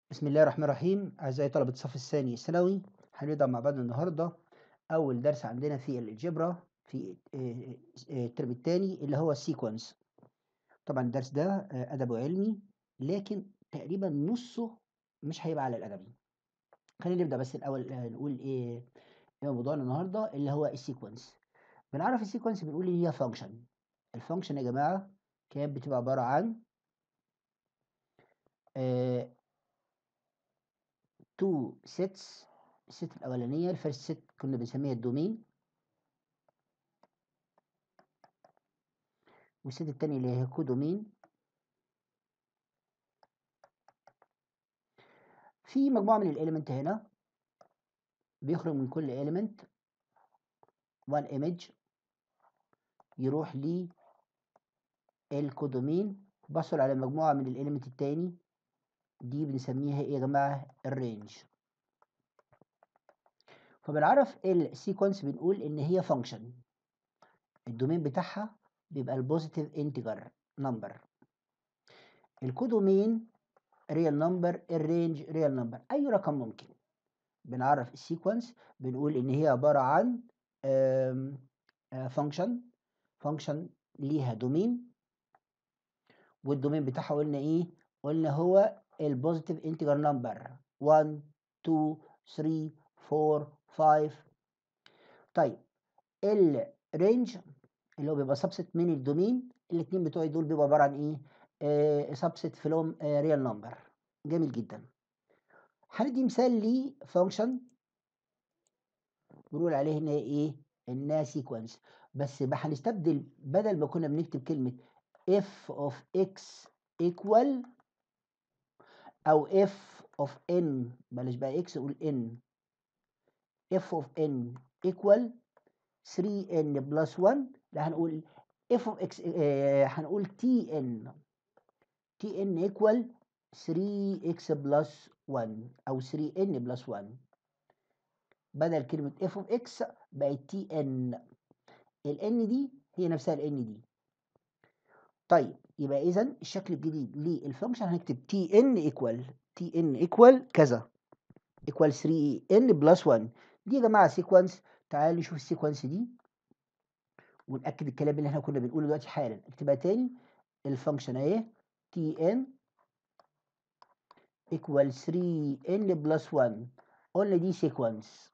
بسم الله الرحمن الرحيم أعزائي طلبة الصف الثاني الثانوي هنبدأ مع بعض النهاردة أول درس عندنا في الجبرة في الترم الثاني اللي هو السيكونس طبعا الدرس ده أدبي وعلمي لكن تقريبا نصه مش هيبقى على الأدبي خلينا نبدأ بس الأول نقول إيه إيه موضوعنا النهاردة اللي هو السيكونس بنعرف السيكونس بنقول إن هي فانكشن الفانكشن يا جماعة كانت بتبقى عبارة عن آه تو سيتس الست الأولانية الفيرست سيت كنا بنسميها الدومين والست التانية اللي هي كودومين في مجموعة من الإيليمنت هنا بيخرج من كل إيليمنت وان ايمج يروح لي الكودومين بحصل على مجموعة من الإيليمنت التاني دي بنسميها ايه يا جماعة الرينج فبنعرف السيكونس بنقول ان هي فانكشن الدومين بتاعها بيبقى البوزيتيف انتجر نمبر الكودومين ريال نمبر الرينج ريال نمبر اي رقم ممكن بنعرف السيكونس بنقول ان هي عبارة عن فانكشن فانكشن ليها دومين والدومين بتاعها قلنا ايه قلنا هو البوزيتيف انتجر نمبر 1 2 3 4 5 طيب الرينج اللي هو بيبقى سبست من الدومين الاثنين بتوعي دول بيبقوا عباره عن ايه آه سبست فلوم آه ريال نمبر جميل جدا هندي مثال لفانكشن بنقول عليه ان هي ايه انها سيكونس بس هنستبدل بدل ما كنا بنكتب كلمه f of x equal او f of n بلاش بقى x قول n f of n equal 3n plus 1 لا هنقول f of x آه هنقول tn tn equal 3x plus 1 او 3n plus 1 بدل كلمة f of x بقت tn ال n دي هي نفسها ال n دي طيب يبقى اذا الشكل الجديد للفانكشن هنكتب تي ان ايكوال تي ان ايكوال كذا ايكوال 3 ان بلس 1 دي يا جماعه سيكونس تعالوا نشوف السيكونس دي ونأكد الكلام اللي احنا كنا بنقوله دلوقتي حالا اكتبها تاني الفانكشن اهي تي ان ايكوال 3 ان بلس 1 قلنا دي سيكونس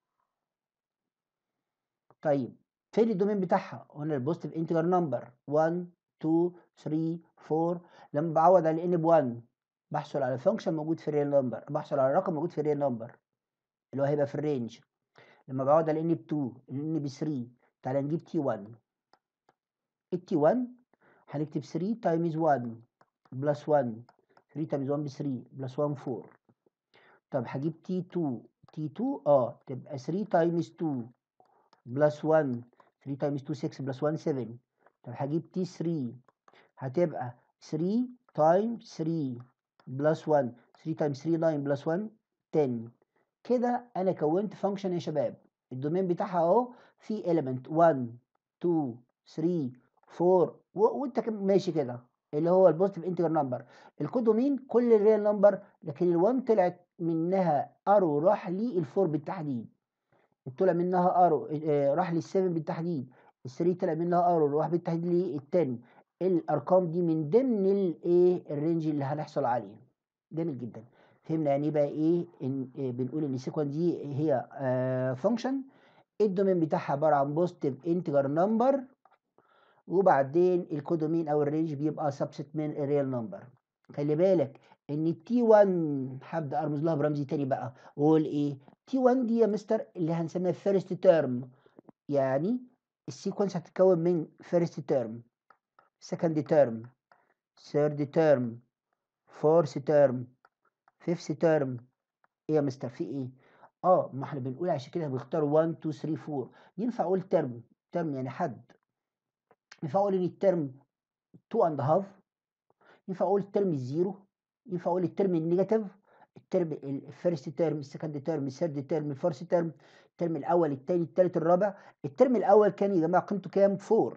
طيب فين الدومين بتاعها قلنا البوزيتيف انتجر نمبر 1 2 3 4 لما بعوض على ان ب 1 بحصل على فانكشن موجود في الريال نمبر بحصل على رقم موجود في الريال نمبر اللي هو هيبقى في الرينج لما بعوض على ان ب 2 الان ب 3 تعالى نجيب تي 1 التي 1 هنكتب 3 تايمز 1 بلس 1 3 تايمز 1 ب 3 بلس 1 4 طب هجيب تي 2 تي 2 اه تبقى 3 تايمز 2 بلس 1 3 تايمز 2 6 بلس 1 7 طب هجيب تي 3 هتبقى 3 تايمز 3 بلس 1 3 تايمز 3 9 بلس 1 10 كده انا كونت فانكشن يا شباب الدومين بتاعها اهو في element 1 2 3 4 وانت ماشي كده اللي هو البوزيتيف انتجر نمبر الكودومين كل الريال نمبر لكن ال1 طلعت منها ارو راح للفور بالتحديد طلع منها ارو راح لل7 بالتحديد ال3 طلع منها ارو راح بالتحديد لل10 الارقام دي من ضمن الايه الرينج اللي هنحصل عليه جميل جدا فهمنا يعني بقى ايه إن إيه بنقول ان السيكونس دي هي آه فانكشن الدومين بتاعها عباره عن بوزيتيف انتجر نمبر وبعدين الكودومين او الرينج بيبقى سبست من الريال نمبر خلي بالك ان التي 1 هبدا ارمز لها برمزي تاني بقى واقول ايه تي 1 دي يا مستر اللي هنسميها فيرست تيرم يعني السيكونس هتتكون من فيرست تيرم second term third term fourth term fifth term ايه يا مستر في ايه اه ما احنا بنقول عشان كده بنختار 1 2 3 4 ينفع اقول ترم ترم يعني حد ينفع اقول ان الترم 2 اند هاف ينفع اقول الترم الزيرو ينفع اقول الترم النيجاتيف الترم الفيرست ترم السكند ترم الثيرد ترم الفورث ترم الترم الاول الثاني الثالث الرابع الترم الاول كان يا جماعه قيمته كام 4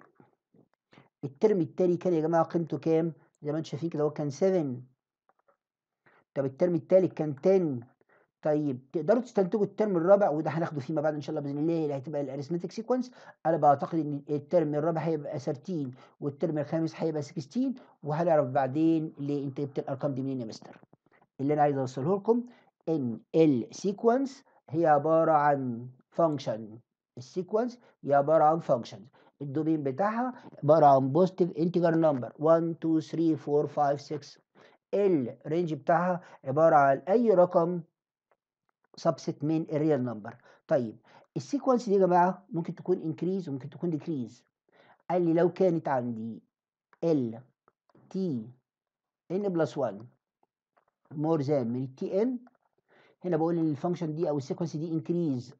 الترم التاني كان يا جماعه قيمته كام زي ما انتم شايفين كده هو كان 7 طب الترم الثالث كان 10 طيب تقدروا تستنتجوا الترم الرابع وده هناخده فيما بعد ان شاء الله باذن الله اللي هتبقى الاريثمتيك سيكونس انا بعتقد ان الترم الرابع هيبقى 13 والترم الخامس هيبقى 16 وهنعرف بعدين ليه انت جبت الارقام دي منين يا مستر اللي انا عايز اوصله لكم ان السيكونس هي عباره عن فانكشن السيكونس هي عباره عن فانكشن الدومين بتاعها عباره عن بوزيتيف انتجر نمبر 1 2 3 4 5 6 الرينج بتاعها عباره عن اي رقم سبست من الريال نمبر طيب السيكونس دي يا جماعه ممكن تكون انكريز وممكن تكون ديكريز قال لي لو كانت عندي ال تي ان بلس 1 مور ذان من التي ان هنا بقول ان الفانكشن دي او السيكونس دي انكريز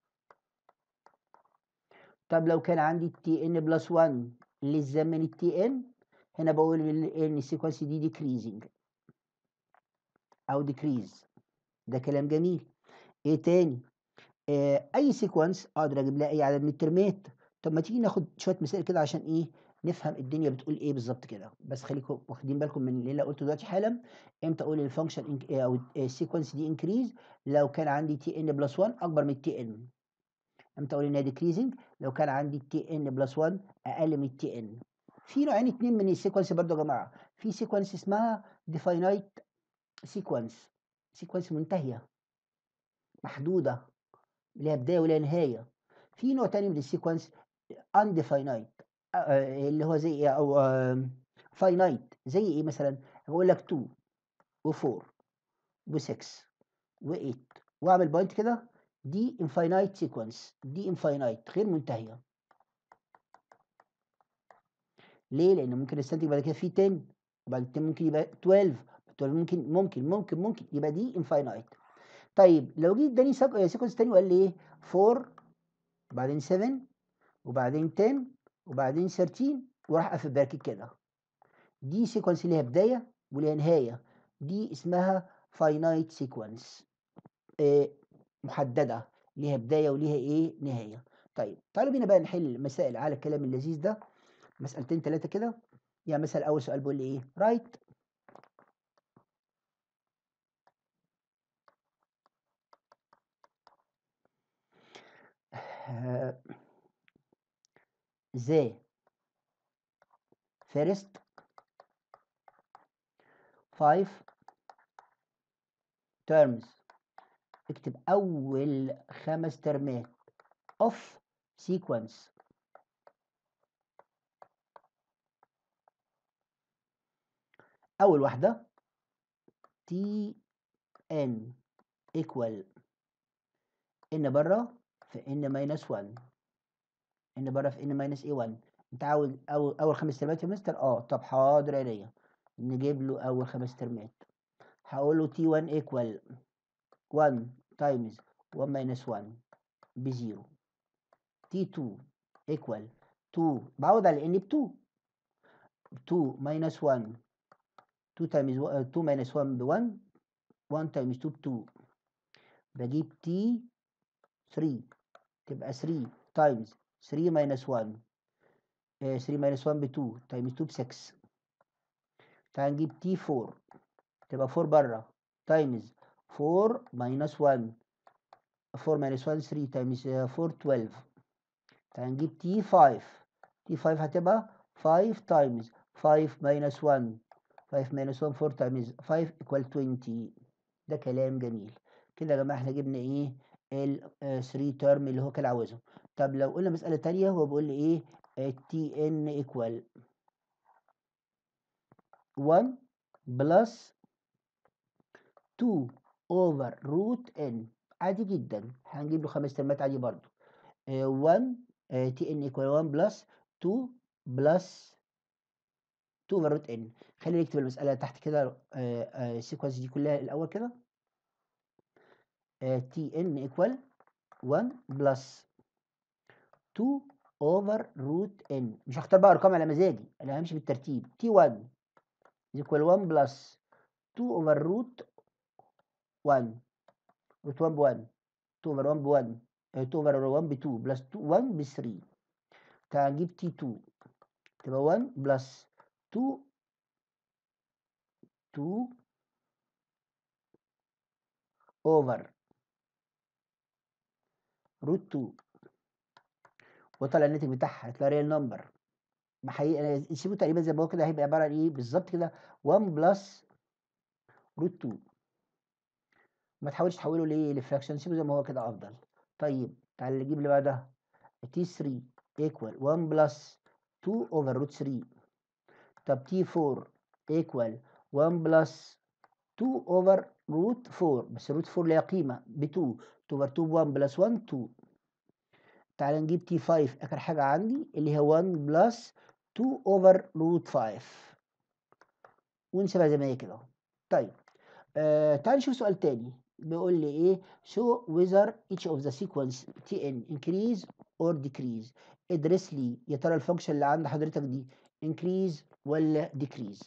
طب لو كان عندي التي ان بلس 1 ليس من التي ان هنا بقول ان السيكونس دي ديكريزنج او ديكريز ده كلام جميل ايه تاني آه اي سيكونس اقدر اجيب لها اي عدد من الترمات طب ما تيجي ناخد شويه مسائل كده عشان ايه نفهم الدنيا بتقول ايه بالظبط كده بس خليكم واخدين بالكم من اللي انا قلته دلوقتي حالا امتى اقول الفانكشن او السيكونس دي انكريز لو كان عندي تي ان بلس 1 اكبر من التي ان امتى اقول انها ديكريزنج لو كان عندي التي ان بلس 1 اقل من التي ان في نوعين اتنين من السيكونس برضه يا جماعه في سيكونس اسمها ديفاينايت سيكونس سيكونس منتهيه محدوده ليها بدايه ولها نهايه في نوع تاني من السيكونس undefinite اللي هو زي ايه او فاينايت زي ايه مثلا بقول لك 2 و4 و6 و8 واعمل بوينت كده دي infinite sequence دي infinite غير منتهيه ليه لان ممكن استنتج بعد كده في 10 وبعد 10 ممكن يبقى 12 12 ممكن ممكن ممكن ممكن يبقى دي infinite طيب لو جيت اداني سيكونس تاني وقال لي ايه 4 وبعدين 7 وبعدين 10 وبعدين 13 وراح قافل براكت كده دي سيكونس ليها بدايه وليها نهايه دي اسمها فاينايت سيكونس إيه محدده ليها بدايه وليها ايه نهايه طيب تعالوا بينا بقى نحل مسائل على الكلام اللذيذ ده مسألتين ثلاثه كده يعني مثلا اول سؤال بيقول لي ايه رايت the first five terms اكتب أول خمس ترمات of sequence أول واحدة t n equal n بره في n minus 1 ان بره في ان ماينس اي 1 انت عاوز اول اول خمس ترمات يا مستر اه طب حاضر عينيا نجيب له اول خمس ترمات هقول له تي 1 ايكوال 1 تايمز 1 ماينس 1 بزيرو تي 2 ايكوال 2 بعوض على ان ب 2 2 ماينس 1 2 تايمز 2 ماينس 1 ب 1 1 تايمز 2 ب 2 بجيب تي 3 تبقى 3 تايمز 3 minus 1 uh, 3 minus 1 ب 2 times 2 ب 6 تعال نجيب تي 4 تبقى 4 بره times 4 minus 1 4 minus 1 3 times 4 12 تعال نجيب تي 5 تي 5 هتبقى 5 times 5 minus 1 5 minus 1 4 times 5 equal 20 ده كلام جميل كده يا جماعه احنا جبنا ايه ال 3 ترم اللي هو كان عاوزهم طب لو قلنا مسألة تانية هو بيقول لي ايه تي ان ايكوال 1 بلس 2 اوفر روت ان عادي جدا هنجيب له خمس ترمات عادي برضو 1 تي ان ايكوال 1 بلس 2 بلس 2 اوفر روت ان خلينا نكتب المسألة تحت كده السيكونس دي كلها الأول كده تي ان ايكوال 1 بلس 2 اوفر روت ان مش هختار بقى ارقام على مزاجي انا همشي بالترتيب تي 1 ايكوال 1 بلس 2 اوفر روت 1 روت 1 ب 1 2 اوفر 1 ب 1 2 اوفر 1 ب 2 بلس 2 1 ب 3 تعال نجيب تي 2 تبقى 1 بلس 2 2 اوفر روت 2 وطلع الناتج بتاعها هيطلع ريال نمبر حقيقي سيبه تقريبا زي ما هو كده هيبقى عباره عن ايه بالظبط كده 1 بلس روت 2 ما تحاولش تحوله ليه لفراكشن سيبه زي ما هو كده افضل طيب تعال نجيب اللي بعدها تي 3 ايكوال 1 بلس 2 اوفر روت 3 طب تي 4 ايكوال 1 بلس 2 اوفر روت 4 بس روت 4 ليها قيمه ب 2 اوفر 2 1 بلس 1 2 تعال نجيب تي 5 اخر حاجه عندي اللي هي 1 بلس 2 اوفر روت 5 ونسيبها زي ما هي كده اهو طيب آه تعال نشوف سؤال تاني بيقول لي ايه show whether each of the sequence tn increase or decrease ادرس لي يا ترى الفانكشن اللي عند حضرتك دي increase ولا decrease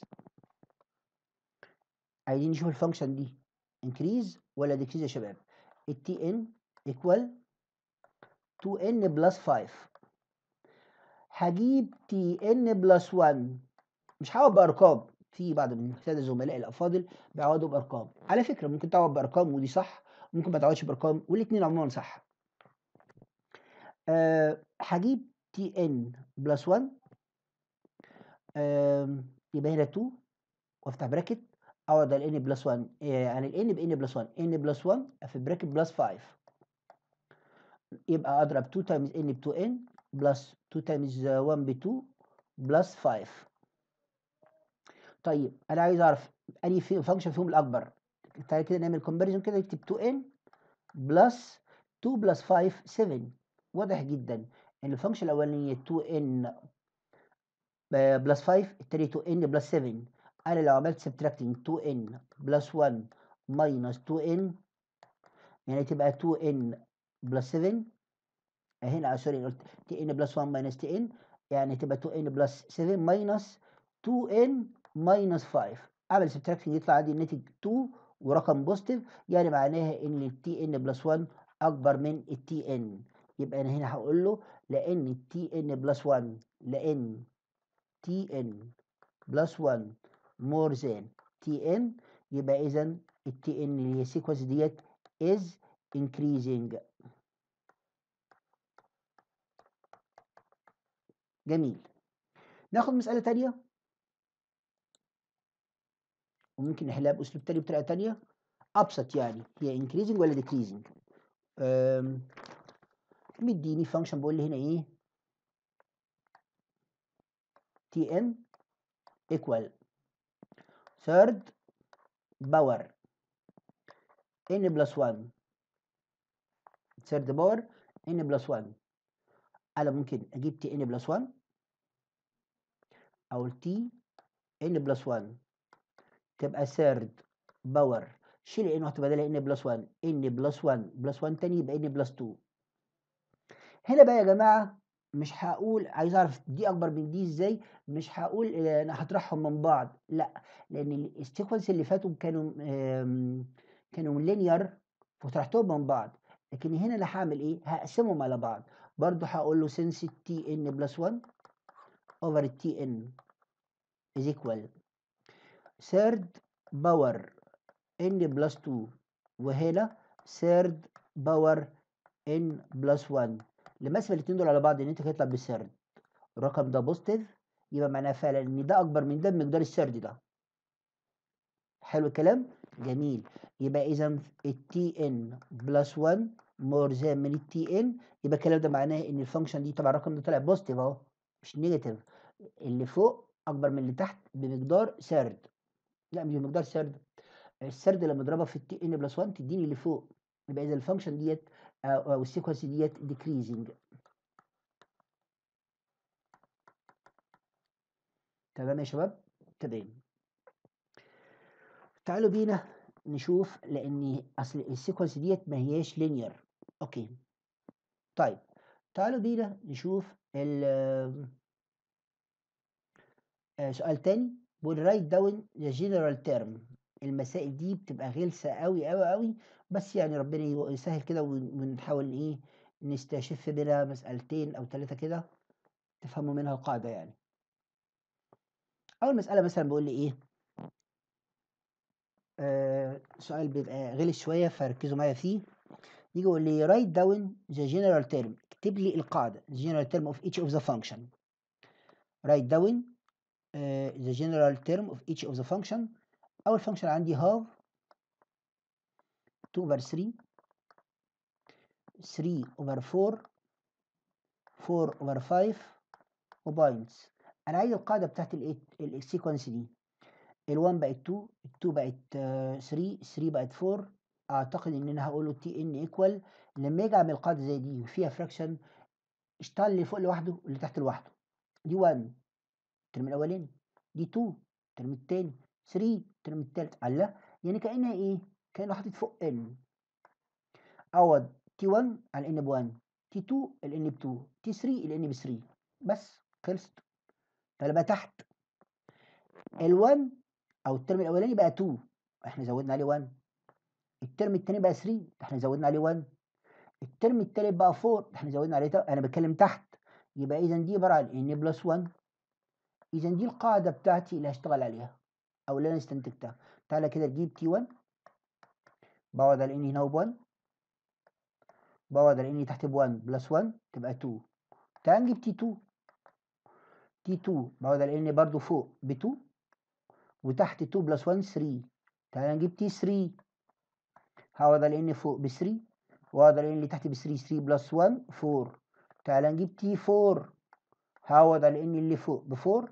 عايزين نشوف الفانكشن دي increase ولا decrease يا شباب ال tn equal 2n plus 5 هجيب tn plus 1 مش هقعد بارقام في بعض من الساده زملائي الافاضل بيعوضوا بارقام على فكره ممكن تعوض بارقام ودي صح ممكن ما تعوضش بارقام والاثنين عموما صح أه هجيب تي ان بلس 1 أه يبقى هنا 2 وافتح براكت اقعد على ان بلس 1 يعني الان بان بلس 1 ان بلس 1 في براكت بلس 5 يبقى اضرب 2 تايمز ان ب 2 ان بلس 2 تايمز 1 ب 2 بلس 5 طيب انا عايز اعرف انهي في فانكشن فيهم الاكبر تعالى كده نعمل كومباريزون كده نكتب 2n بلس 2 بلس 5 7 واضح جدا ان الفانكشن الاولانيه 2n بلس 5 التاني 2n بلس 7 انا لو عملت سبتراكتنج 2n بلس 1 ماينس 2n يعني تبقى 2n بلس 7 هنا سوري قلت tn بلس 1 ماينس tn يعني تبقى 2n بلس 7 ماينس 2n ماينس 5 اعمل سبتراكشن يطلع عندي الناتج 2 ورقم بوزيتيف يعني معناها ان التي ان بلس 1 اكبر من التي ان يبقى انا هنا هقول له لان التي ان بلس 1 لان تي ان بلس 1 مور ذان تي ان يبقى اذا التي ان اللي هي السيكونس ديت از increasing جميل ناخد مسألة تانية وممكن نحلها بأسلوب تاني بطريقة تانية أبسط يعني هي increasing ولا decreasing مديني فانكشن بقول لي هنا إيه tn equal third power n plus 1 third power n plus 1 أنا ممكن أجيب tn plus 1 أو t n plus 1 تبقى ثيرد باور شيل ان واحده بدلها ان بلس 1 ان بلس 1 بلس 1 تاني يبقى ان بلس 2 هنا بقى يا جماعه مش هقول عايز اعرف دي اكبر من دي ازاي مش هقول انا هطرحهم من بعض لا لان السيكونس اللي فاتوا كانوا كانوا لينير وطرحتهم من بعض لكن هنا انا هعمل ايه هقسمهم على بعض برضو هقول له سنس تي ان بلس 1 اوفر التي ان is equal third power n plus 2 وهنا third power n plus 1 لما اقسم الاثنين دول على بعض الناتج هيطلع بالثيرد الرقم ده بوزيتيف يبقى معناه فعلا ان ده اكبر من ده بمقدار الثيرد ده حلو الكلام جميل يبقى اذا التي ان بلس 1 مور ذان من التي ان يبقى الكلام ده معناه ان الفانكشن دي طبعا الرقم ده طلع بوزيتيف اهو مش نيجاتيف اللي فوق اكبر من اللي تحت بمقدار ثيرد لا مش بمقدار سرد السرد لما اضربها في التي ان بلس 1 تديني اللي فوق يبقى اذا الفانكشن ديت او السيكونس ديت ديكريزنج تمام يا شباب تمام تعالوا بينا نشوف لان اصل السيكونس ديت ما هياش لينير اوكي طيب تعالوا بينا نشوف ال سؤال تاني بقول رايت داون ذا جنرال تيرم المسائل دي بتبقى غلسه قوي قوي قوي بس يعني ربنا يسهل كده ونحاول ايه نستشف منها مسألتين او ثلاثه كده تفهموا منها القاعده يعني اول مساله مثلا بيقول لي ايه آه سؤال بيبقى غلس شوية فركزوا معايا فيه يجي يقول لي write down the general term اكتب لي القاعدة the general term of each of the function write down uh, the general term of each of the function أول function عندي half 2 over 3 3 over 4 4 over 5 وبوينتس انا عايز القاعده بتاعت السيكونس دي ال1 بقت 2 ال2 بقت 3 3 بقت 4 اعتقد ان انا هقول له تي ان ايكوال لما اجي اعمل قاعده زي دي وفيها فراكشن اشتغل اللي فوق لوحده واللي تحت لوحده دي 1 الترم الاولاني دي 2 الترم الثاني 3 الترم الثالث الله يعني كانها ايه كانه حاطط فوق ان عوض تي 1 على ان ب 1 تي 2 الان ب 2 تي 3 الان ب 3 بس خلصت فبقى تحت ال1 او الترم الاولاني بقى 2 احنا زودنا عليه 1 الترم الثاني بقى 3 احنا زودنا عليه 1 الترم الثالث بقى 4 احنا زودنا عليه انا بتكلم تحت يبقى اذا دي عباره عن ان بلس 1 اذا دي القاعده بتاعتي اللي هشتغل عليها او اللي انا استنتجتها تعالى كده نجيب تي 1 بعوض على ان هنا ب 1 بعوض على ان تحت ب 1 بلس 1 تبقى 2 تعال نجيب تي 2 تي 2 بعوض على ان برضو فوق ب 2 وتحت 2 بلس 1 3 تعال نجيب تي 3 هعوض على ان فوق ب 3 واعوض على ان اللي تحت ب 3 3 بلس 1 4 تعال نجيب تي 4 هعوض على ان اللي فوق ب 4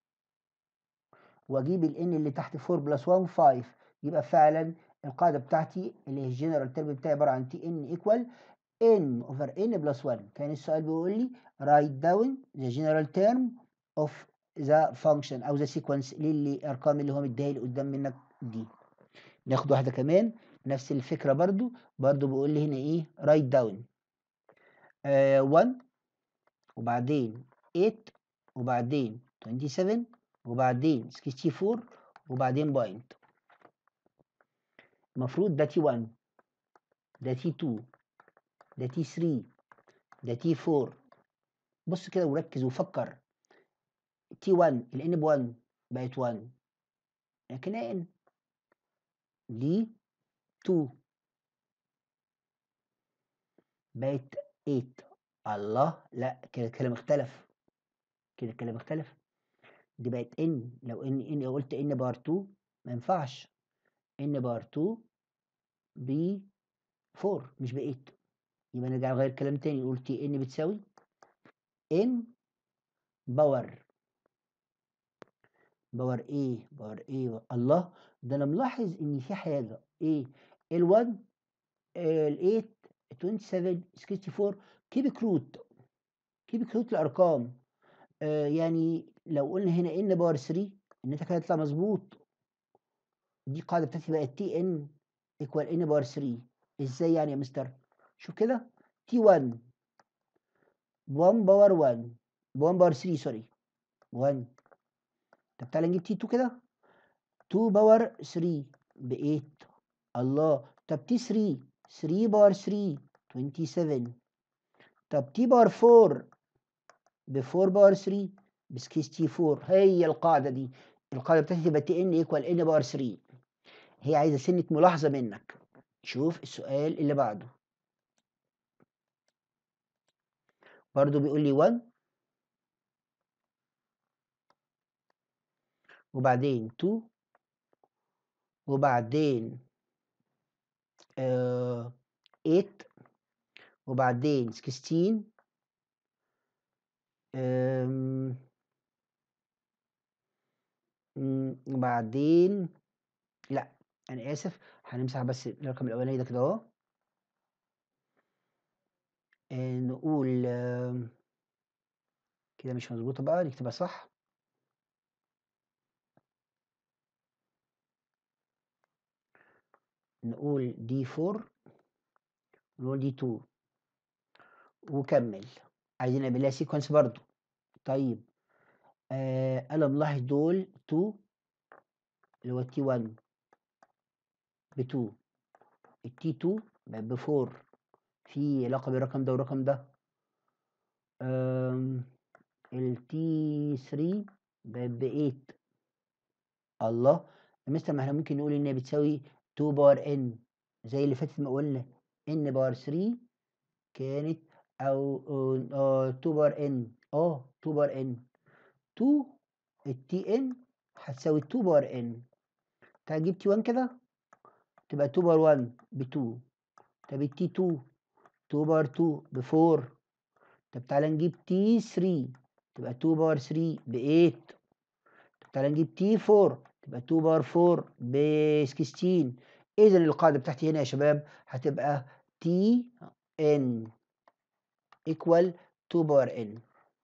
واجيب الان اللي تحت 4 بلس 1 5 يبقى فعلا القاعده بتاعتي اللي هي الجنرال تيرم بتاعي عباره عن تي ان ايكوال n over n plus 1 كان السؤال بيقول لي write down the general term of the function او the sequence للارقام اللي هو مديها لي قدام منك دي ناخد واحده كمان نفس الفكره برضو برضو بيقول لي هنا ايه write down آه 1 وبعدين 8 وبعدين 27 وبعدين 64 وبعدين بوينت المفروض ده تي 1 ده تي 2 ده تي 3 ده تي 4 بص كده وركز وفكر تي 1 الان ب 1 بقت 1 لكن ان دي 2 بقت 8 الله لا كده الكلام اختلف كده الكلام اختلف دي بقت ان لو ان ان قلت ان بار 2 ما ينفعش ان بار 2 ب 4 مش ب 8 يبقى نرجع نغير كلام تاني نقول تي ان بتساوي ان باور باور ايه باور ايه الله ده انا ملاحظ ان في حاجه ايه ال1 ال8 27 64 كيبك روت كيبك روت الارقام آه يعني لو قلنا هنا ان باور 3 الناتج هيطلع مظبوط دي قاعده بتاعتي بقت تي ان ايكوال ان باور 3 ازاي يعني يا مستر شوف كده تي 1 1 باور 1 1 باور 3 سوري 1 طب تعالى نجيب تي 2 كده 2 باور 3 ب 8 الله طب تي 3 3 باور 3 27 طب تي باور 4 ب 4 باور 3 ب 64 هي القاعده دي القاعده بتاعتي تبقى تي ان ايكوال ان باور 3 هي عايزه سنه ملاحظه منك شوف السؤال اللي بعده برضو بيقول لي 1 وبعدين 2 وبعدين آه 8 وبعدين 16 آم، مم، وبعدين لا انا اسف هنمسح بس الرقم الاولاني ده كده اهو آه، نقول آم، كده مش مظبوطه بقى نكتبها صح نقول دي 4 ونقول دي 2 وكمل عايزين نعمل لها سيكونس برضو طيب آه انا ملاحظ دول 2 اللي هو تي 1 ب 2 التي 2 بقت ب 4 في علاقه بين الرقم ده والرقم ده التي 3 بقت ب 8 الله يا مستر ما احنا ممكن نقول ان هي بتساوي 2 باور ان زي اللي فاتت ما قلنا ان باور 3 كانت او اه 2 باور ان اه 2 باور ان 2 التي ان هتساوي 2 باور ان تعال جيب تي 1 كده تبقى 2 باور 1 ب 2 طب التي 2 2 باور 2 ب 4 طب تعالى نجيب تي 3 تبقى 2 باور 3 ب 8 طب تعالى نجيب تي 4 تبقى 2 باور 4 ب 16 اذا القاعده بتاعتي هنا يا شباب هتبقى تي ان equal 2 باور n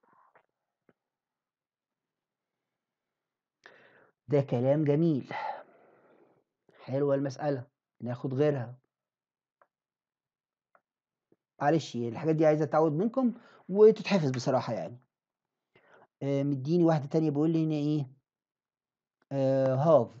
ده كلام جميل حلوة المسألة ناخد غيرها معلش الحاجات دي عايزة تعود منكم وتتحفظ بصراحة يعني آه مديني واحدة تانية بيقول لي هنا ايه آه هاف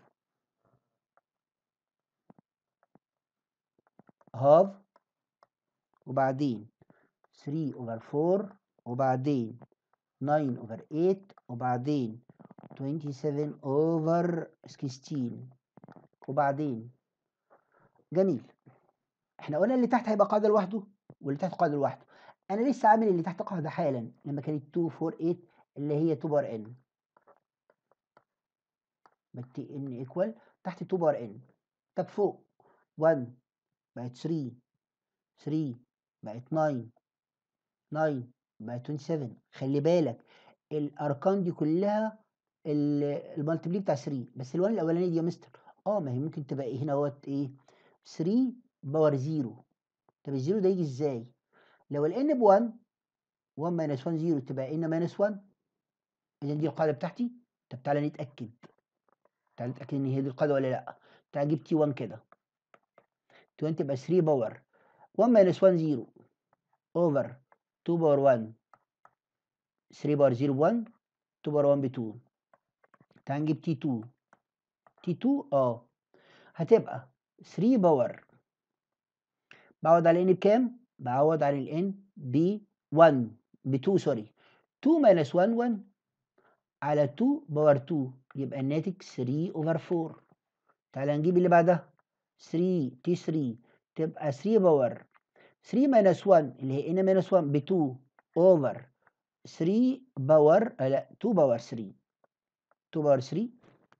هاف وبعدين 3 over 4 وبعدين 9 over 8 وبعدين 27 over 16 وبعدين جميل احنا قلنا اللي تحت هيبقى قاعدة لوحده واللي تحت قاعدة لوحده انا لسه عامل اللي تحت قاعدة حالا لما كانت 2 4 8 اللي هي 2 بار ان بتي ان ايكوال تحت 2 بار ان طب فوق 1 بقت 3 3 بقت 9 9 بقت 27 خلي بالك الارقام دي كلها المالتيبلي بتاع 3 بس ال1 الاولانيه دي يا مستر اه ما هي ممكن تبقى ايه هنا اهوت ايه 3 باور 0 طب الزيرو ده يجي ازاي لو الان ب 1 1 ماينس 1 0 تبقى ان ماينس 1 اذا دي القاعده بتاعتي طب تعالى نتاكد تعالى نتاكد ان هي دي القاعده ولا لا تعالى نجيب تي 1 كده تي 1 تبقى 3 باور 1 ماينس 1 0 اوفر 2 باور 1 3 باور 0 ب 1 2 باور 1 ب 2 تعال نجيب تي 2 تي 2 اه هتبقى 3 باور بعوض على ان بكام؟ بعوض على الان ب 1 ب 2 سوري 2 ماينس 1 1 على 2 باور 2 يبقى الناتج 3 اوفر 4 تعالى نجيب اللي بعدها 3 تي 3 تبقى 3 باور 3 ماينس 1 اللي هي ان ماينس 1 ب 2 اوفر 3 باور لا 2 باور 3 2 باور 3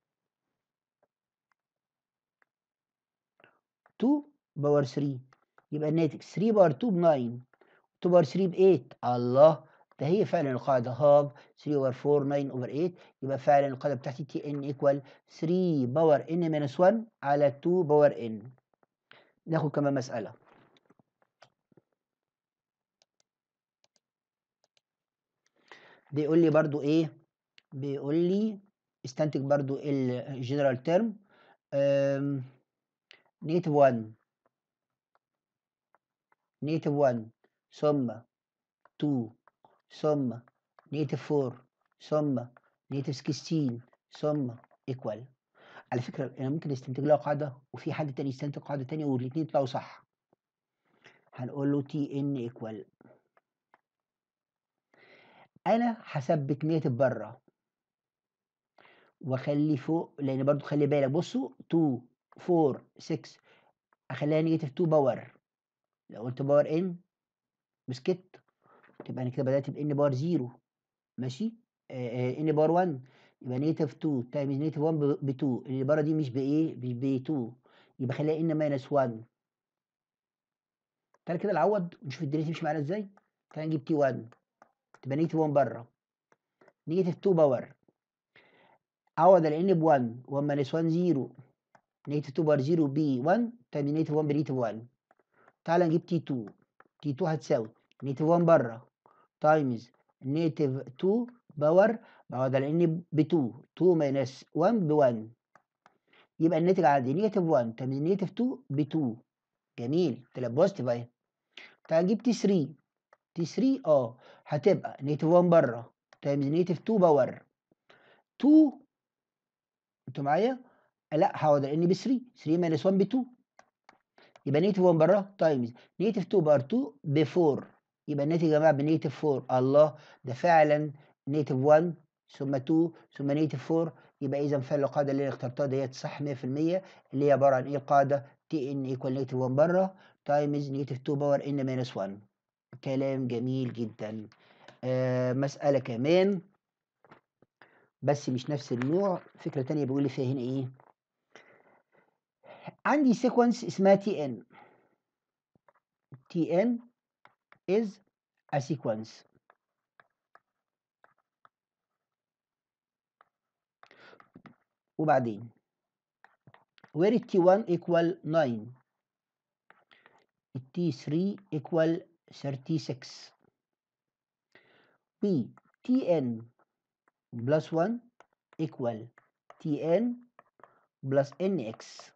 2 باور 3 يبقى الناتج 3 باور 2 ب 9 2 باور 3 ب 8 الله ده هي فعلا القاعدة هاف 3 اوفر 4 9 اوفر 8 يبقى فعلا القاعدة بتاعتي تي ان ايكوال 3 باور ان ماينس 1 على 2 باور ان ناخد كمان مسألة بيقول لي برضو ايه بيقول لي استنتج برضو الجنرال تيرم نيتيف 1 نيتيف 1 ثم 2 ثم نيتيف 4 ثم نيتيف 16 ثم ايكوال على فكرة أنا ممكن استنتج لها قاعدة وفي حد تاني يستنتج قاعدة تانية والاتنين يطلعوا صح هنقول له تي ان ايكوال أنا هثبت نيتيف بره واخلي فوق لان برضو خلي بالك بصوا 2 4 6 اخليها نيجاتيف 2 باور لو قلت باور ان بسكت تبقى انا كده بدات بان باور 0 ماشي ان باور 1 يبقى نيجاتيف 2 تايمز نيجاتيف 1 ب 2 اللي بره دي مش بايه مش ب 2 يبقى خليها ان ماينس 1 تعالى كده نعوض نشوف الدنيا تمشي معانا ازاي تعالى نجيب تي 1 تبقى نيجاتيف 1 بره نيجاتيف 2 باور عوض على ان ب 1 1 ماينس 1 0 نيجاتيف 2 بار 0 ب 1 تاني نيجاتيف 1 بنيجاتيف 1 تعالى نجيب تي 2 تي 2 هتساوي نيجاتيف 1 بره تايمز نيجاتيف 2 باور بعوض على ان ب 2 2 ماينس 1 ب 1 يبقى الناتج عندي نيجاتيف 1 تايمز نيجاتيف 2 ب 2 جميل طلع بوزيتيف اهي تعالى نجيب تي 3 تي 3 اه هتبقى نيجاتيف 1 بره تايمز نيجاتيف 2 باور 2 انتوا معايا؟ لا هعوض ان ب 3 3 ماينس 1 ب 2 يبقى نيجاتيف 1 بره تايمز نيجاتيف 2 بار 2 ب 4 يبقى الناتج يا جماعه بنيجاتيف 4 الله ده فعلا نيجاتيف 1 ثم 2 ثم نيجاتيف 4 يبقى اذا فعل القاعده اللي انا اخترتها ديت صح 100% اللي هي عباره عن ايه القاعده تي ان ايكوال نيجاتيف 1 بره تايمز نيجاتيف 2 باور ان ماينس 1 كلام جميل جدا آه مساله كمان بس مش نفس النوع فكره تانية بيقول لي فيها هنا ايه عندي سيكونس اسمها تي ان تي ان is a sequence وبعدين where t1 equal 9 t3 equal 36 و tn plus 1 equal tn plus nx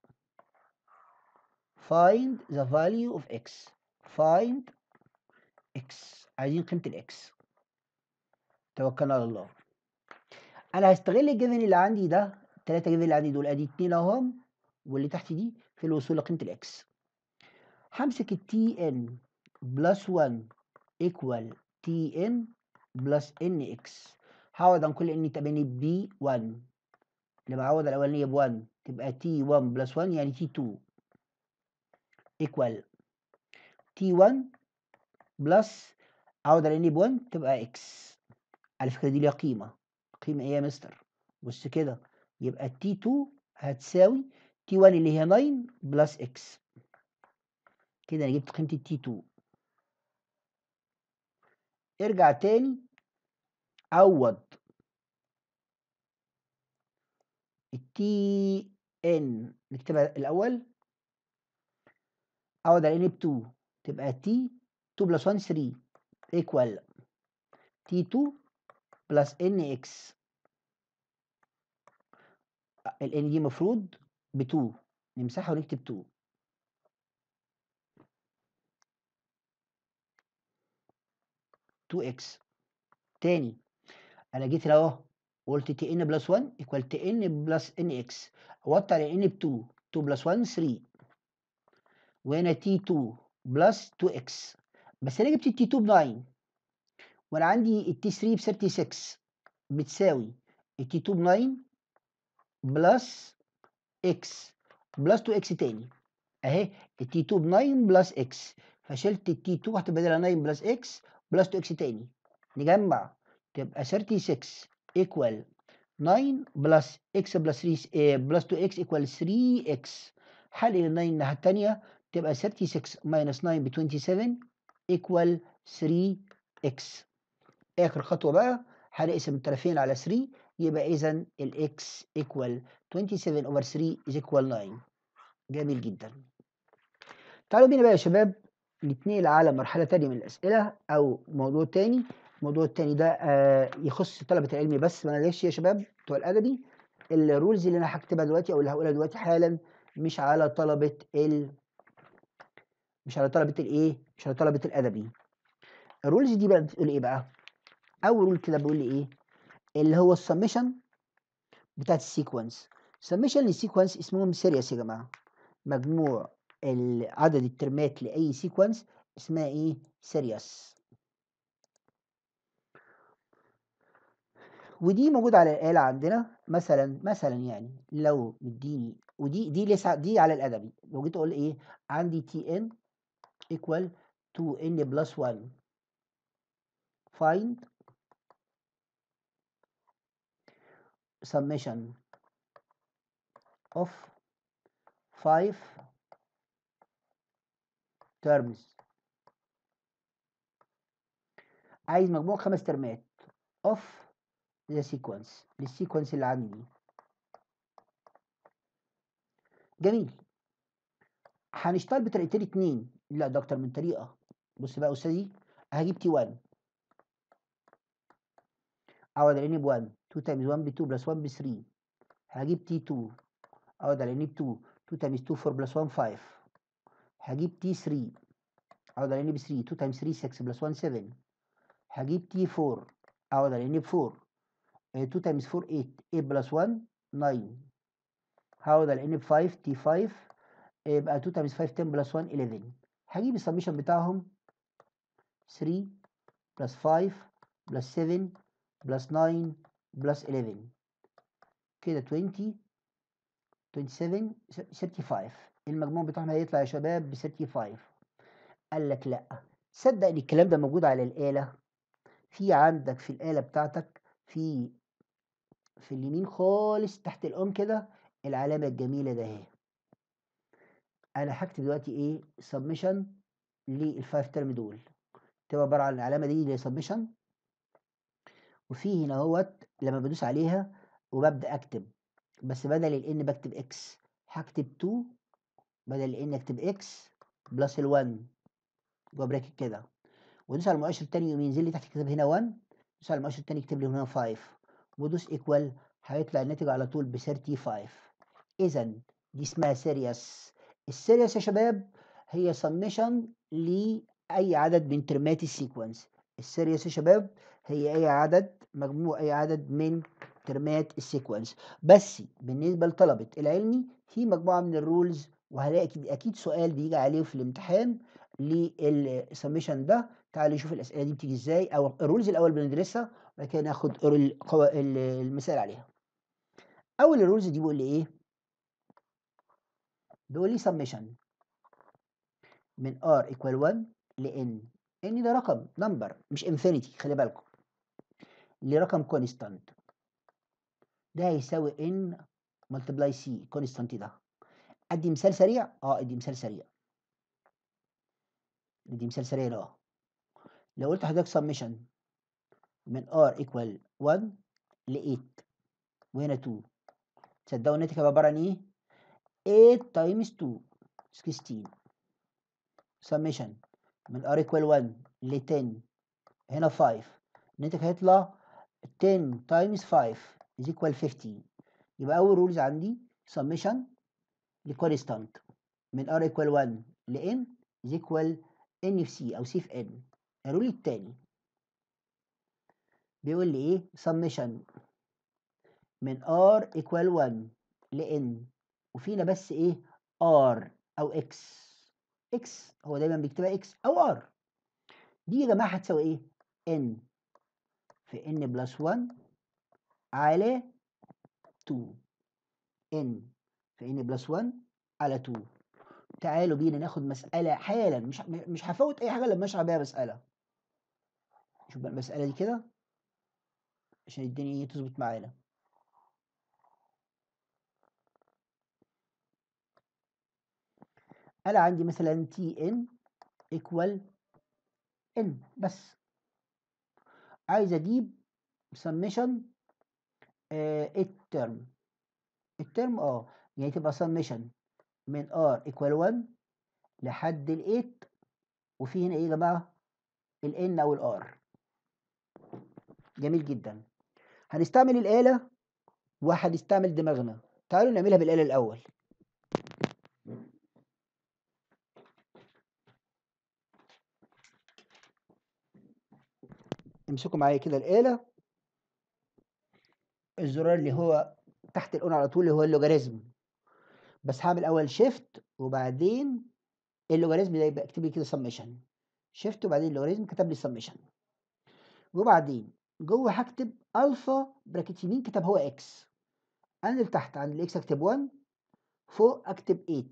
find the value of x find x عايزين قيمة الاكس توكلنا على الله انا هستغل الجيفن اللي عندي ده التلاتة جيفن اللي عندي دول ادي اتنين اهم واللي تحت دي في الوصول لقيمة الاكس همسك التي ان بلس 1 ايكوال تي ان بلس ان اكس هعوض عن كل ان تبقى بي 1 لما اعوض الاولانيه ب 1 تبقى تي 1 بلس 1 يعني تي 2 ايكوال تي 1 بلس اعوض على ان ب 1 تبقى اكس على فكره دي ليها قيمه قيمه ايه يا مستر بص كده يبقى تي 2 هتساوي تي 1 اللي هي 9 بلس اكس كده انا جبت قيمه التي 2 ارجع تاني عوض التي ان نكتبها الاول عوض على ان ب 2 تبقى تي 2 بلس 1 3 ايكوال تي 2 بلس ان اكس الان دي مفروض ب 2 نمسحها ونكتب 2 2 اكس تاني انا جيت هنا اهو قلت تي ان بلس 1 ايكوال تي ان بلس ان اكس عوضت على ان ب 2 2 بلس 1 3 وهنا تي 2 بلس 2 اكس بس انا جبت التي 2 ب 9 وانا عندي التي 3 ب 36 بتساوي التي 2 ب 9 بلس اكس بلس 2 اكس تاني اهي التي 2 ب 9 بلس اكس فشلت التي 2 هتبقى 9 بلس اكس بلس 2 اكس تاني نجمع تبقى 36 ايكوال 9 بلس اكس بلس 3 بلس 2 اكس ايكوال 3 اكس حل ال 9 الناحيه الثانيه تبقى 36 ماينس 9 ب 27 ايكوال 3 اكس اخر خطوه بقى هنقسم الطرفين على 3 يبقى اذا الاكس ايكوال 27 اوفر 3 از ايكوال 9 جميل جدا تعالوا بينا بقى يا شباب نتنقل على مرحله ثانيه من الاسئله او موضوع تاني الموضوع التاني ده آه يخص طلبه العلم بس معلش يا شباب بتوع الادبي الرولز اللي انا هكتبها دلوقتي او اللي هقولها دلوقتي حالا مش على طلبه ال مش على طلبه الايه مش على طلبه الادبي الرولز دي بقى بتقول ايه بقى اول رول كده بيقول لي ايه اللي هو السمشن بتاعت السيكونس سمشن للسيكونس اسمهم سيريس يا جماعه مجموع عدد الترمات لاي سيكونس اسمها ايه سيريس ودي موجودة على الآلة عندنا مثلا مثلا يعني لو مديني ودي دي لسه دي على الأدبي لو جيت أقول إيه عندي تي إن equal 2 n plus 1 find summation of 5 terms عايز مجموع خمس ترمات of the sequence للسيكونس اللي عندي جميل هنشتغل بطريقتين اتنين لا ده اكتر من طريقه بص بقى يا استاذي هجيب تي 1 اعوض على ان ب 1 2 تايمز 1 ب 2 بلس 1 ب 3 هجيب تي 2 اعوض على ان ب 2 2 تايمز 2 4 بلس 1 5 هجيب تي 3 اعوض على ان ب 3 2 تايمز 3 6 بلس 1 7 هجيب تي 4 اعوض على ان ب 4 2 تايمز 4 8 8 بلس 1 9 هعوض على ان ب 5 تي 5 يبقى 2 تايمز 5 10 بلس 1 11 هجيب السميشن بتاعهم 3 بلس 5 بلس 7 بلس 9 بلس 11 كده 20 27 35 المجموع بتاعهم هيطلع يا شباب ب 35 قال لك لا صدق ان الكلام ده موجود على الآلة في عندك في الآلة بتاعتك في في اليمين خالص تحت الأم كده العلامة الجميلة ده اهي أنا هكتب دلوقتي إيه سبمشن للفايف ترم دول تبقى عبارة عن العلامة دي اللي هي سبمشن وفي هنا اهوت لما بدوس عليها وببدأ أكتب بس بدل ال n بكتب x هكتب 2 بدل ال n أكتب x بلس ال 1 جوه براكت كده وادوس على المؤشر التاني يقوم ينزل لي تحت كتاب هنا 1 دوس على المؤشر التاني يكتب لي هنا 5 ودوس ايكوال هيطلع الناتج على طول ب 35 اذا دي اسمها سيريس السيريس يا شباب هي سميشن لاي عدد من ترمات السيكونس السيريس يا شباب هي اي عدد مجموع اي عدد من ترمات السيكونس بس بالنسبه لطلبه العلمي في مجموعه من الرولز وهلاقي اكيد اكيد سؤال بيجي عليه في الامتحان للسميشن ده تعالوا نشوف الاسئله دي بتيجي ازاي او الرولز الاول بندرسها وبعد كده ناخد المثال عليها اول الرولز دي بيقول لي ايه بيقول لي سميشن من r equal 1 ل n n ده رقم نمبر مش انفينيتي خلي بالكم لرقم كونستانت ده هيساوي n ملتبلاي c كونستانت ده ادي مثال سريع اه ادي مثال سريع ادي مثال سريع اه لو قلت لحضرتك سميشن من r equal 1 ل 8 وهنا 2 تصدقوا الناتج هيبقى عباره عن ايه 8 تايمز 2 16 سميشن من r equal 1 ل 10 هنا 5 الناتج هيطلع 10 تايمز 5 is equal 50 يبقى اول رولز عندي سميشن لكونستانت من r equal 1 ل n is equal n في c او c في n الرول التاني بيقول لي ايه سميشن من r equal 1 ل n وفينا بس ايه r او x x هو دايما بيكتبها x او r دي يا جماعه هتساوي ايه n في n بلس 1 على 2 n في n بلس 1 على 2 تعالوا بينا ناخد مسألة حالا مش مش هفوت أي حاجة لما أشرح بيها مسألة شوف بقى المسألة دي كده عشان الدنيا تظبط معانا أنا عندي مثلا تي ان equal n بس عايز أجيب سميشن الترم الترم اه يعني تبقى سميشن من r equal 1 لحد ال 8 وفي هنا ايه يا جماعه ال n او ال r جميل جدا هنستعمل الآلة وهنستعمل دماغنا تعالوا نعملها بالآلة الأول امسكوا معايا كده الآلة الزرار اللي هو تحت الأون على طول اللي هو اللوجاريزم بس هعمل أول شيفت وبعدين اللوجاريزم ده يبقى اكتب لي كده سميشن شيفت وبعدين اللوجاريزم كتب لي سميشن وبعدين جوه هكتب الفا براكت يمين كتب هو اكس انزل تحت عند الاكس اكتب 1 فوق اكتب 8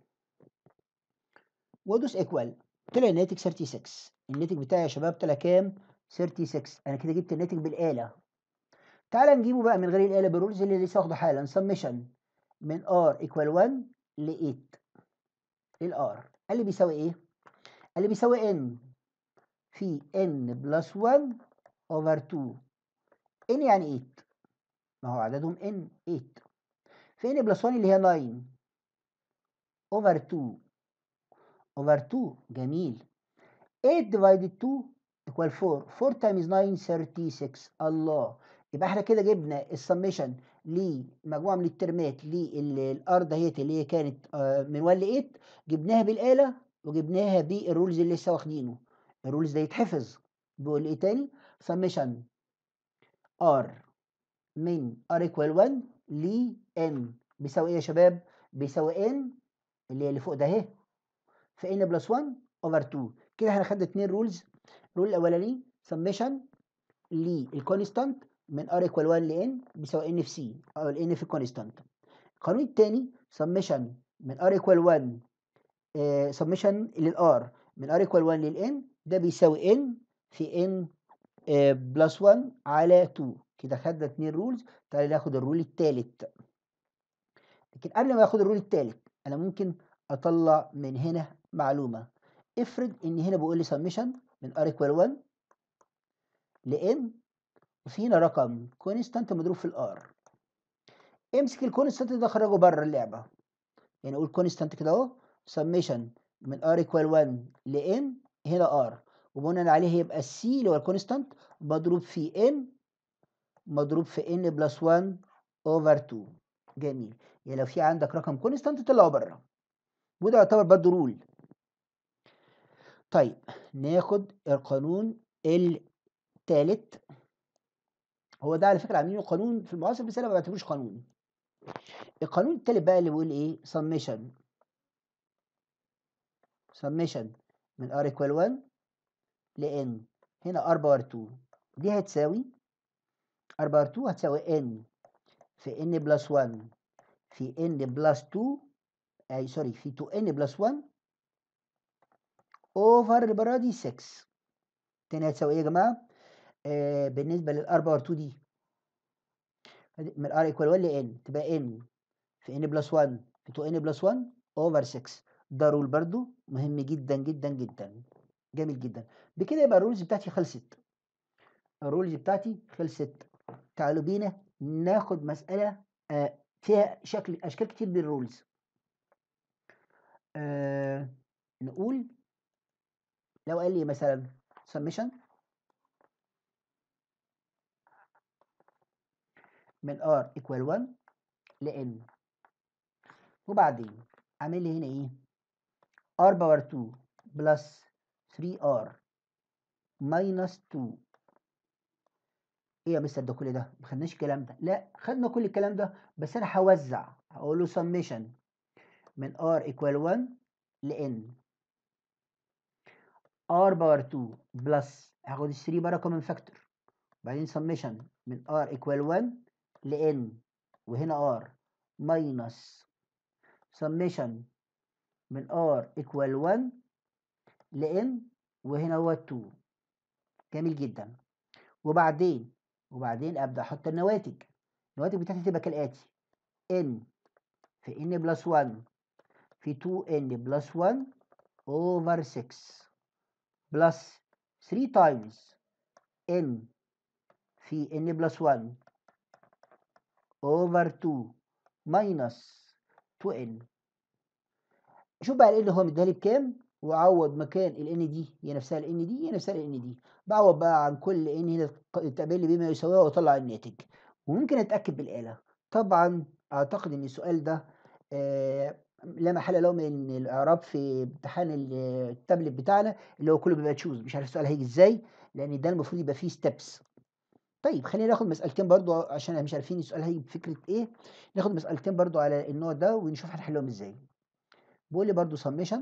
وادوس ايكوال طلع الناتج 36 الناتج بتاعي يا شباب طلع كام 36 انا كده جبت الناتج بالاله تعال نجيبه بقى من غير الاله بالرولز اللي لسه واخده حالا سميشن من r equal 1 ل 8 الار قال لي بيساوي ايه قال لي بيساوي n في n بلس 1 over 2 n يعني 8 ما هو عددهم n 8 في n بلس 1 اللي هي 9 over 2 over 2 جميل 8 divided 2 equal 4 4 times 9 36 الله يبقى احنا كده جبنا السميشن لمجموعه من الترمات للارض اهيت اللي هي كانت من 1 ل 8 جبناها بالاله وجبناها بالرولز اللي لسه واخدينه الرولز ده يتحفظ بيقول ايه تاني سميشن ار من ار equal 1 ل n بيساوي ايه يا شباب بيساوي n اللي هي اللي فوق ده اهي في n بلس 1 اوفر 2 كده احنا خدنا اتنين رولز الرول الاولاني سميشن للكونستانت من ار ايكوال 1 لان بيساوي ان في سي او الان في كونستانت القانون الثاني سمشن من ار ايكوال 1 سمشن للار من ار ايكوال 1 للان ده بيساوي ان في ان بلس 1 على 2 كده خدنا اتنين رولز تعالى ناخد الرول الثالث لكن قبل ما اخد الرول الثالث انا ممكن اطلع من هنا معلومه افرض ان هنا بيقول لي سمشن من ار ايكوال 1 لان وفي هنا رقم كونستانت مضروب في الار امسك الكونستانت ده خرجه بره اللعبه يعني اقول كونستانت كده اهو سمشن من ار ايكوال 1 لان هنا ار وبناء عليه هيبقى السي اللي هو الكونستانت مضروب في ان مضروب في ان بلس 1 اوفر 2 جميل يعني لو في عندك رقم كونستانت طلعه بره وده يعتبر برضه رول طيب ناخد القانون الثالث هو ده على فكره عاملينه قانون في المعاصر بس انا ما بعتبروش قانون القانون الثالث بقى اللي بيقول ايه سميشن سميشن من ار ايكوال 1 لان هنا ار باور 2 دي هتساوي ار باور 2 هتساوي ان في ان بلس 1 في ان بلس 2 اي سوري في 2 ان بلس 1 اوفر المره دي 6 تاني هتساوي ايه يا جماعه آه بالنسبه للار باور 2 دي من ار ايكوال 1 لان تبقى ان في ان بلس 1 في 2 ان بلس 1 اوفر 6 ده رول برضو مهم جدا جدا جدا جميل جدا بكده يبقى الرولز بتاعتي خلصت الرولز بتاعتي خلصت تعالوا بينا ناخد مسألة آه فيها شكل أشكال كتير من الرولز آه نقول لو قال لي مثلا summation من r equal 1 ل n وبعدين عامل لي هنا ايه r باور 2 بلس 3r minus 2 ايه يا مستر ده كل ده ما خدناش الكلام ده لا خدنا كل الكلام ده بس انا هوزع هقول له summation من r equal 1 ل n r باور 2 بلس هاخد ال 3 بره كومن فاكتور بعدين summation من r equal 1 ل n وهنا r minus summation من r equal 1 ل n وهنا هو 2 جميل جدا وبعدين وبعدين ابدا احط النواتج النواتج بتاعتي تبقى كالاتي n في n بلس 1 في 2n بلس 1 over 6 بلس 3 times n في n بلس 1 over 2 minus 2n شوف بقى ال اللي هو مديها لي بكام وعوض مكان ال n دي هي نفسها ال n دي هي نفسها ال n دي بعوض بقى عن كل n هنا تقابل لي بما يساويها واطلع الناتج وممكن اتاكد بالاله طبعا اعتقد ان السؤال ده آه لا محل له من الاعراب في امتحان التابلت بتاعنا اللي هو كله بيبقى تشوز مش عارف السؤال هيجي ازاي لان ده المفروض يبقى فيه ستيبس طيب خلينا ناخد مسألتين برضو عشان مش عارفين السؤال هيجي بفكرة ايه ناخد مسألتين برضو على النوع ده ونشوف هنحلهم ازاي بيقول لي برضو summation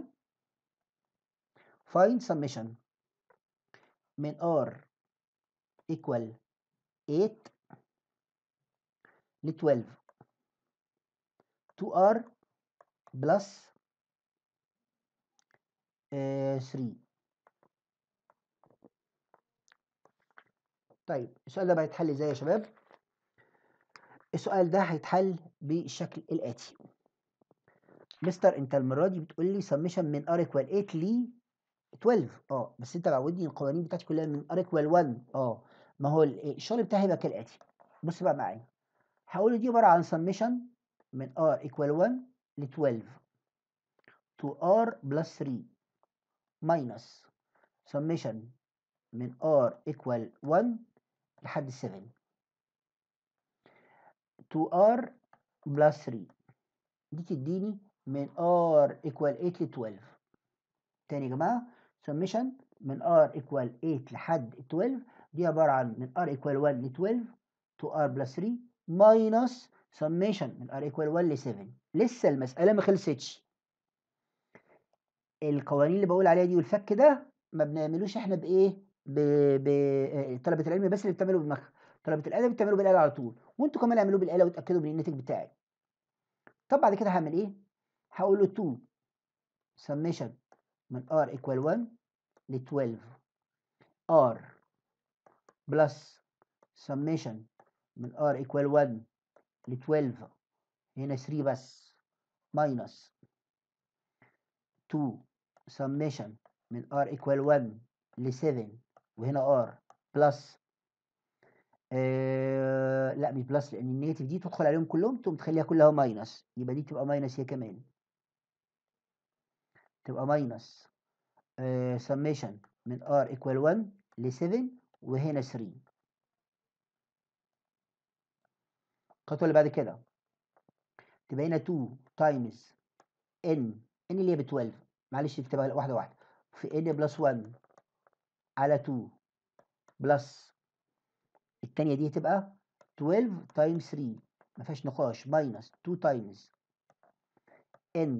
find summation من r equal 8 ل 12 2r plus uh, 3 طيب السؤال ده بقى يتحل ازاي يا شباب السؤال ده هيتحل بالشكل الاتي مستر انت المره دي بتقول لي سميشن من ار ايكوال 8 ل 12 اه بس انت معودني القوانين بتاعتي كلها من ار ايكوال 1 اه ما هو الشغل بتاعي هيبقى كالاتي بص بقى معايا هقول دي عباره عن سميشن من r equal 1 ل 12 to r plus 3 minus summation من r equal 1 لحد 7 to r plus 3 دي تديني من r equal 8 ل 12 تاني يا جماعة summation من r equal 8 لحد 12 دي عبارة عن من r equal 1 ل 12 to r plus 3 minus summation من r equal 1 ل 7 لسه المسألة ما خلصتش القوانين اللي بقول عليها دي والفك ده ما بنعملوش احنا بايه ب... ب... طلبة العلم بس اللي بتعمله بدماغها طلبه الآلة بتعملوا بالآلة على طول وانتوا كمان اعملوه بالآلة وتأكدوا من الناتج بتاعي طب بعد كده هعمل ايه هقول له 2 summation من r equal 1 ل 12 r plus summation من r equal 1 ل 12 هنا 3 بس minus 2 summation من r equal 1 ل 7 وهنا r plus آه لا مش بلس لان النيتف دي تدخل عليهم كلهم تقوم تخليها كلها ماينس يبقى دي تبقى ماينس هي كمان تبقى ماينس آه summation من r equal 1 ل 7 وهنا 3 الخطوه اللي بعد كده تبقى هنا 2 تايمز n n اللي هي ب 12 معلش اكتبها واحده واحده في n بلس 1 على 2 بلس التانية دي هتبقى 12 تايمز 3 ما فيهاش نقاش ماينس 2 تايمز n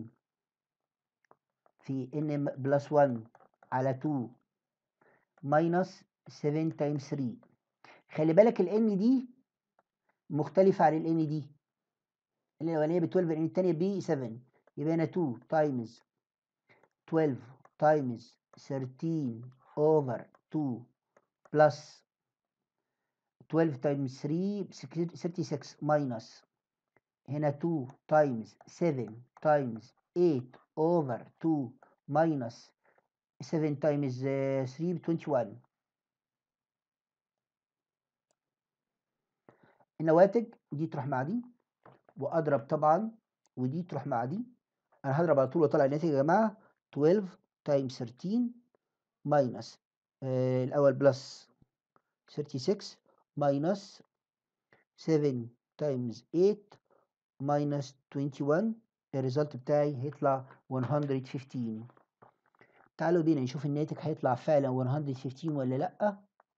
في n بلس 1 على 2 ماينس 7 تايمز 3 خلي بالك ال n دي مختلفة عن ال n دي الأولانية ب 12 ال التانية ب 7 يبقى هنا 2 تايمز 12 تايمز 13 over 2 بلس 12 تايمز 3 36 ماينس هنا 2 تايمز 7 تايمز 8 over 2 ماينس 7 تايمز 3 ب 21 النواتج دي تروح مع دي واضرب طبعا ودي تروح مع دي انا هضرب على طول واطلع الناتج يا جماعه 12 تايمز 13 ماينس آه الاول بلس 36 ماينس 7 تايمز 8 ماينس 21 الريزلت بتاعي هيطلع 115 تعالوا بينا نشوف الناتج هيطلع فعلا 115 ولا لا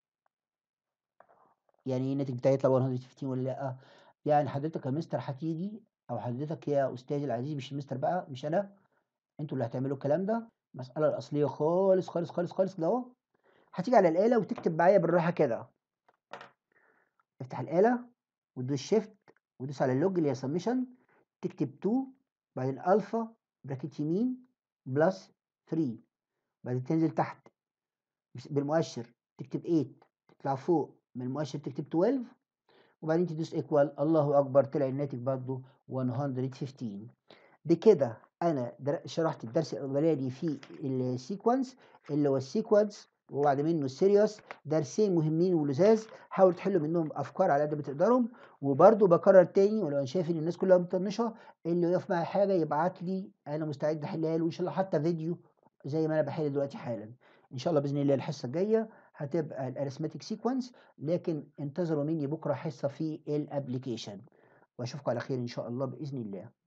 يعني ايه الناتج بتاعي يطلع 115 ولا لا يعني حضرتك يا مستر هتيجي او حضرتك يا استاذي العزيز مش المستر بقى مش انا انتوا اللي هتعملوا الكلام ده المساله الاصليه خالص خالص خالص خالص كده اهو هتيجي على الاله وتكتب معايا بالراحه كده افتح الاله وتدوس شيفت وتدوس على اللوج اللي هي سميشن تكتب 2 بعدين الفا براكت يمين بلس 3 بعدين تنزل تحت بالمؤشر تكتب 8 تطلع فوق من المؤشر تكتب 12 وبعدين تدوس ايكوال الله اكبر طلع الناتج برضه 115 بكده انا شرحت الدرس الاولاني في السيكونس اللي هو السيكونس وبعد منه السيريوس درسين مهمين ولزاز حاولوا تحلوا منهم افكار على قد ما تقدروا وبرده بكرر تاني ولو انا شايف ان الناس كلها مطنشه اللي يقف معايا حاجه يبعت لي انا مستعد احلها له وان شاء الله حتى فيديو زي ما انا بحل دلوقتي حالا ان شاء الله باذن الله الحصه الجايه هتبقى الاريثماتيك سيكونس لكن انتظروا مني بكره حصه في الابلكيشن واشوفكم على خير ان شاء الله باذن الله